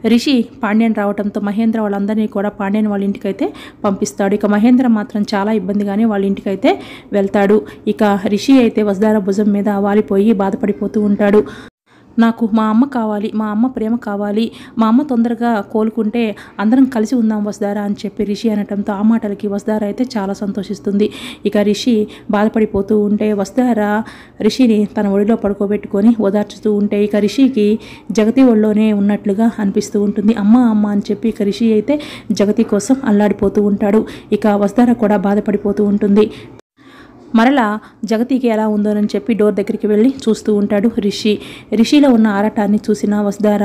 రిషి పాండ్యన్ రావడంతో మహేంద్ర వాళ్ళందరినీ కూడా పాండ్యన్ వాళ్ళ ఇంటికైతే పంపిస్తాడు ఇక మహేంద్ర మాత్రం చాలా ఇబ్బందిగానే వాళ్ళ ఇంటికైతే వెళ్తాడు ఇక రిషి అయితే వసుధార భుజం మీద వాలిపోయి బాధపడిపోతూ ఉంటాడు నాకు మా అమ్మ కావాలి మా అమ్మ ప్రేమ కావాలి మా అమ్మ తొందరగా కోలుకుంటే అందరం కలిసి ఉందాం వసుధారా అని చెప్పి రిషి అనటంతో ఆ మాటలకి వసుధార అయితే చాలా సంతోషిస్తుంది ఇక రిషి బాధపడిపోతూ ఉంటే వసుధార రిషిని తన ఒడిలో పడుకోబెట్టుకొని ఓదార్చుతూ ఉంటే ఇక రిషికి జగతి ఒళ్ళోనే ఉన్నట్లుగా అనిపిస్తూ ఉంటుంది అమ్మ అమ్మ అని చెప్పి ఇక రిషి అయితే జగతి కోసం అల్లాడిపోతూ ఉంటాడు ఇక వసుధార కూడా బాధపడిపోతూ ఉంటుంది మరలా జగతికి ఎలా ఉందోనని చెప్పి డోర్ దగ్గరికి వెళ్ళి చూస్తూ ఉంటాడు రిషి రిషిలో ఉన్న ఆరాటాన్ని చూసిన వసుధార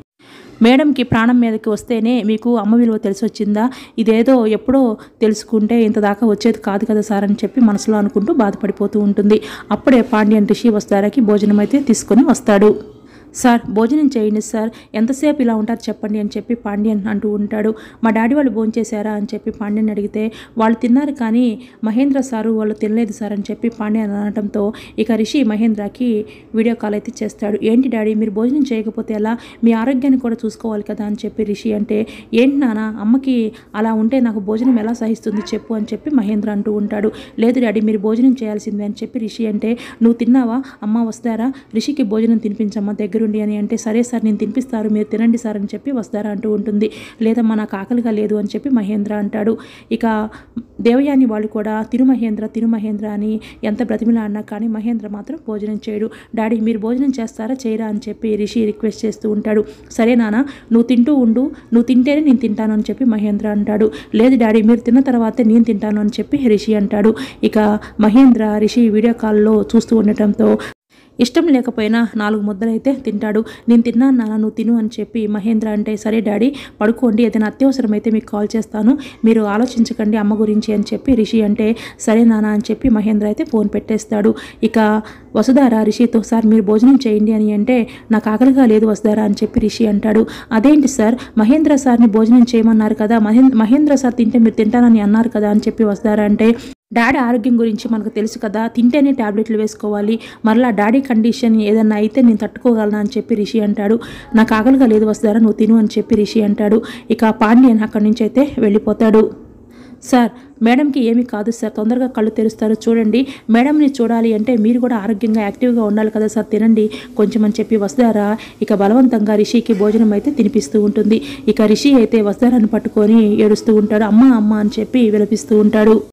మేడంకి ప్రాణం మీదకి వస్తేనే మీకు అమ్మ విలువ తెలిసి వచ్చిందా ఇదేదో ఎప్పుడో తెలుసుకుంటే ఇంత దాకా వచ్చేది కాదు కదా సార్ అని చెప్పి మనసులో అనుకుంటూ బాధపడిపోతూ ఉంటుంది అప్పుడే పాండ్యన్ రిషి వస్తారకి భోజనం అయితే తీసుకొని వస్తాడు సార్ భోజనం చేయండి సార్ ఎంతసేపు ఇలా ఉంటారు చెప్పండి అని చెప్పి పాండ్యన్ అంటూ ఉంటాడు మా డాడీ వాళ్ళు భోంచేశారా అని చెప్పి పాండ్యన్ అడిగితే వాళ్ళు తిన్నారు కానీ మహేంద్ర సారు వాళ్ళు తినలేదు సార్ అని చెప్పి పాండ్యన్ అనడంతో ఇక రిషి మహేంద్రకి వీడియో కాల్ అయితే చేస్తాడు ఏంటి డాడీ మీరు భోజనం చేయకపోతే ఎలా మీ ఆరోగ్యాన్ని కూడా చూసుకోవాలి కదా అని చెప్పి రిషి అంటే ఏంటి నాన్న అమ్మకి అలా ఉంటే నాకు భోజనం ఎలా సహిస్తుంది చెప్పు అని చెప్పి మహేంద్ర అంటూ ఉంటాడు లేదు డాడీ మీరు భోజనం చేయాల్సిందే అని చెప్పి రిషి అంటే నువ్వు తిన్నావా అమ్మ వస్తారా రిషికి భోజనం తినిపించమ్మా దగ్గరుండి అని అంటే సరే సార్ నేను తినిపిస్తారు మీరు తినండి సార్ అని చెప్పి వస్తారా అంటూ ఉంటుంది లేదమ్మా నాకు ఆకలిగా లేదు అని చెప్పి మహేంద్ర అంటాడు ఇక దేవయాని వాళ్ళు కూడా తిరు మహేంద్ర తిరు మహేంద్ర అని ఎంత బ్రతిమిలాడినా కానీ మహేంద్ర మాత్రం భోజనం చేయడు డాడీ మీరు భోజనం చేస్తారా చేయరా అని చెప్పి రిషి రిక్వెస్ట్ చేస్తూ ఉంటాడు సరే నాన్న నువ్వు తింటూ ఉండు నువ్వు తింటేనే నేను తింటాను అని చెప్పి మహేంద్ర అంటాడు లేదు డాడీ మీరు తిన్న తర్వాతే నేను తింటాను అని చెప్పి రిషి అంటాడు ఇక మహేంద్ర రిషి వీడియో కాల్లో చూస్తూ ఉండటంతో ఇష్టం లేకపోయినా నాలుగు ముద్దలైతే తింటాడు నేను తిన్నాను నాన్న నువ్వు తిను అని చెప్పి మహేంద్ర అంటే సరే డాడీ పడుకోండి ఏదైనా అత్యవసరమైతే మీకు కాల్ చేస్తాను మీరు ఆలోచించకండి అమ్మ గురించి అని చెప్పి రిషి అంటే సరే నాన్న అని చెప్పి మహేంద్ర అయితే ఫోన్ పెట్టేస్తాడు ఇక వసుధార రిషితో సార్ మీరు భోజనం చేయండి అని అంటే నాకు ఆకలిగా లేదు వసుధార అని చెప్పి రిషి అంటాడు అదేంటి సార్ మహేంద్ర సార్ని భోజనం చేయమన్నారు కదా మహేంద్ర మహేంద్ర సార్ తింటే మీరు తింటానని అన్నారు కదా అని చెప్పి వసుధార అంటే డాడీ ఆరోగ్యం గురించి మనకు తెలుసు కదా తింటేనే ట్యాబ్లెట్లు వేసుకోవాలి మరలా డాడీ కండిషన్ ఏదన్నా అయితే నేను తట్టుకోగలను అని చెప్పి రిషి అంటాడు నాకు ఆకలిగా లేదు వస్తారా నువ్వు తిను అని చెప్పి రిషి అంటాడు ఇక పాండ్యన్ అక్కడి నుంచి అయితే వెళ్ళిపోతాడు సార్ మేడంకి ఏమీ కాదు సార్ తొందరగా కళ్ళు తెరుస్తారు చూడండి మేడంని చూడాలి అంటే మీరు కూడా ఆరోగ్యంగా యాక్టివ్గా ఉండాలి కదా సార్ తినండి కొంచెం అని చెప్పి వస్తారా ఇక బలవంతంగా రిషికి భోజనం అయితే తినిపిస్తూ ఉంటుంది ఇక రిషి అయితే వస్తారాన్ని పట్టుకొని ఏడుస్తూ ఉంటాడు అమ్మ అమ్మ అని చెప్పి విలపిస్తూ ఉంటాడు